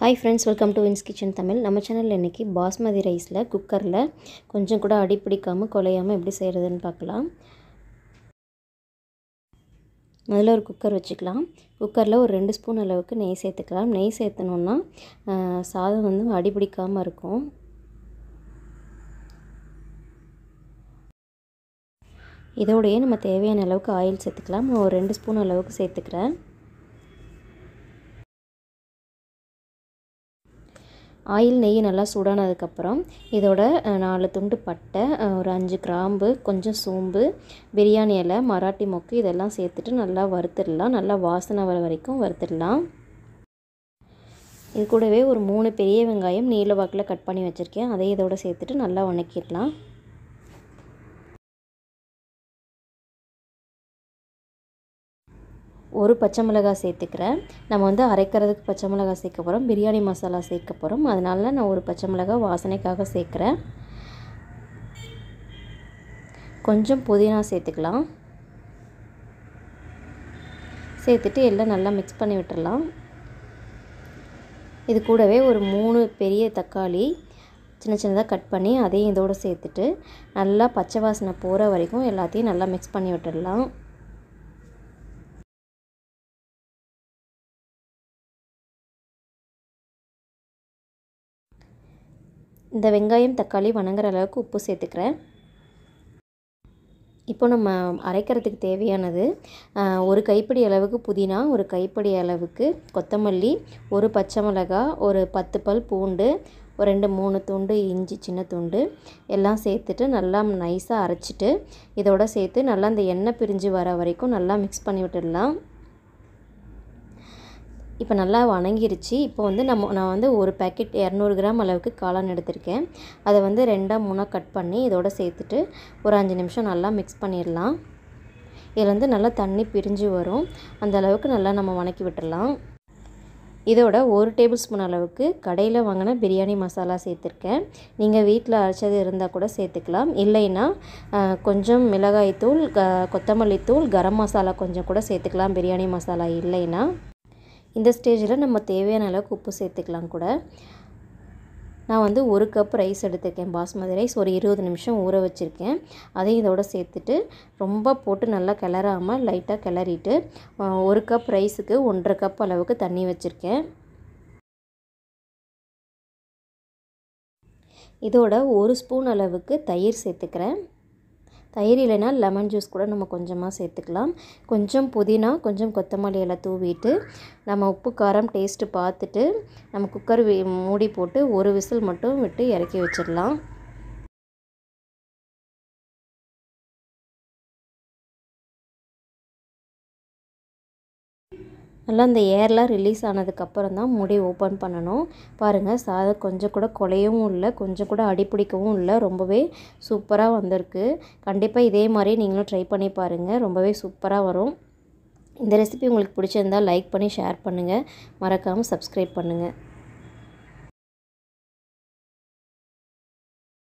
hi friends welcome to Vin's kitchen Tamil நம்ம சேனலில் இன்றைக்கி பாஸ்மதி ரைஸில் குக்கரில் கொஞ்சம் கூட அடி பிடிக்காமல் குலையாமல் எப்படி செய்கிறதுன்னு பார்க்கலாம் முதல்ல ஒரு குக்கர் வச்சுக்கலாம் குக்கரில் ஒரு ரெண்டு ஸ்பூன் அளவுக்கு நெய் சேர்த்துக்கலாம் நெய் சேர்த்தணுன்னா சாதம் வந்து அடி பிடிக்காமல் இருக்கும் இதோடையே நம்ம தேவையான அளவுக்கு ஆயில் சேர்த்துக்கலாம் நான் ஒரு ரெண்டு ஸ்பூன் அளவுக்கு சேர்த்துக்கிறேன் ஆயில் நெய் நல்லா சூடானதுக்கப்புறம் இதோட நாலு துண்டு பட்டை ஒரு அஞ்சு கிராம்பு கொஞ்சம் சோம்பு பிரியாணி இலை மராட்டி மொக்கு இதெல்லாம் சேர்த்துட்டு நல்லா வறுத்துடலாம் நல்லா வாசனை வர வரைக்கும் வறுத்துடலாம் இது கூடவே ஒரு மூணு பெரிய வெங்காயம் நீல வாக்கில் கட் பண்ணி வச்சுருக்கேன் அதை இதோட சேர்த்துட்டு நல்லா வணக்கிடலாம் ஒரு பச்சை மிளகாய் சேர்த்துக்கிறேன் நம்ம வந்து அரைக்கிறதுக்கு பச்சை மிளகாய் சேர்க்க போகிறோம் பிரியாணி மசாலா சேர்க்க போகிறோம் அதனால நான் ஒரு பச்சை மிளகாய் வாசனைக்காக சேர்க்குறேன் கொஞ்சம் புதினா சேர்த்துக்கலாம் சேர்த்துட்டு எல்லாம் நல்லா மிக்ஸ் பண்ணி விட்டுடலாம் இது கூடவே ஒரு மூணு பெரிய தக்காளி சின்ன சின்னதாக கட் பண்ணி அதையும் இதோடு சேர்த்துட்டு நல்லா பச்சை வாசனை போகிற வரைக்கும் எல்லாத்தையும் நல்லா மிக்ஸ் பண்ணி விட்டுடலாம் இந்த வெங்காயம் தக்காளி வணங்குற அளவுக்கு உப்பு சேர்த்துக்கிறேன் இப்போ நம்ம அரைக்கிறதுக்கு தேவையானது ஒரு கைப்பிடி அளவுக்கு புதினா ஒரு கைப்பிடி அளவுக்கு கொத்தமல்லி ஒரு பச்சை மிளகா ஒரு பத்து பல் பூண்டு ஒரு ரெண்டு மூணு துண்டு இஞ்சி சின்ன துண்டு எல்லாம் சேர்த்துட்டு நல்லா நைஸாக அரைச்சிட்டு இதோட சேர்த்து நல்லா அந்த எண்ணெய் பிரிஞ்சு வர வரைக்கும் நல்லா மிக்ஸ் பண்ணி விட்டுடலாம் இப்போ நல்லா வணங்கிருச்சு இப்போ வந்து நம்ம நான் வந்து ஒரு பேக்கெட் இரநூறு கிராம் அளவுக்கு காளான் எடுத்திருக்கேன் அதை வந்து ரெண்டாக மூணாக கட் பண்ணி இதோட சேர்த்துட்டு ஒரு அஞ்சு நிமிஷம் நல்லா மிக்ஸ் பண்ணிடலாம் இதில் வந்து நல்லா தண்ணி பிரிஞ்சு வரும் அந்த அளவுக்கு நல்லா நம்ம வணக்கி விட்டுடலாம் இதோட ஒரு டேபிள் ஸ்பூன் அளவுக்கு கடையில் வாங்கின பிரியாணி மசாலா சேர்த்துருக்கேன் நீங்கள் வீட்டில் அரைச்சது இருந்தால் கூட சேர்த்துக்கலாம் இல்லைன்னா கொஞ்சம் மிளகாய்த்தூள் க கொத்தமல்லி தூள் கரம் மசாலா கொஞ்சம் கூட சேர்த்துக்கலாம் பிரியாணி மசாலா இல்லைன்னா இந்த ஸ்டேஜில் நம்ம தேவையான அளவுக்கு உப்பு சேர்த்துக்கலாம் கூட நான் வந்து ஒரு கப் ரைஸ் எடுத்துருக்கேன் பாஸ்மதி ரைஸ் ஒரு இருபது நிமிஷம் ஊற வச்சுருக்கேன் அதையும் இதோட சேர்த்துட்டு ரொம்ப போட்டு நல்லா கிளறாமல் லைட்டாக கிளறிட்டு ஒரு கப் ரைஸுக்கு ஒன்றரை கப் அளவுக்கு தண்ணி வச்சுருக்கேன் இதோட ஒரு ஸ்பூன் அளவுக்கு தயிர் சேர்த்துக்கிறேன் தயிர் இல்லைனா லெமன் ஜூஸ் கூட நம்ம கொஞ்சமாக சேர்த்துக்கலாம் கொஞ்சம் புதினா கொஞ்சம் கொத்தமல்லி எல்லாம் தூவிட்டு நம்ம உப்பு காரம் டேஸ்ட்டு பார்த்துட்டு நம்ம குக்கர் மூடி போட்டு ஒரு விசில் மட்டும் விட்டு இறக்கி வச்சிடலாம் நல்லா அந்த ஏர்லாம் ரிலீஸ் ஆனதுக்கப்புறம் தான் முடி ஓப்பன் பண்ணணும் பாருங்கள் சாதம் கொஞ்சம் கூட குலையவும் இல்லை கொஞ்சம் கூட அடிப்பிடிக்கவும் இல்லை ரொம்பவே சூப்பராக வந்திருக்கு கண்டிப்பாக இதே மாதிரி நீங்களும் ட்ரை பண்ணி பாருங்கள் ரொம்பவே சூப்பராக வரும் இந்த ரெசிபி உங்களுக்கு பிடிச்சிருந்தால் லைக் பண்ணி ஷேர் பண்ணுங்கள் மறக்காமல் சப்ஸ்கிரைப் பண்ணுங்கள்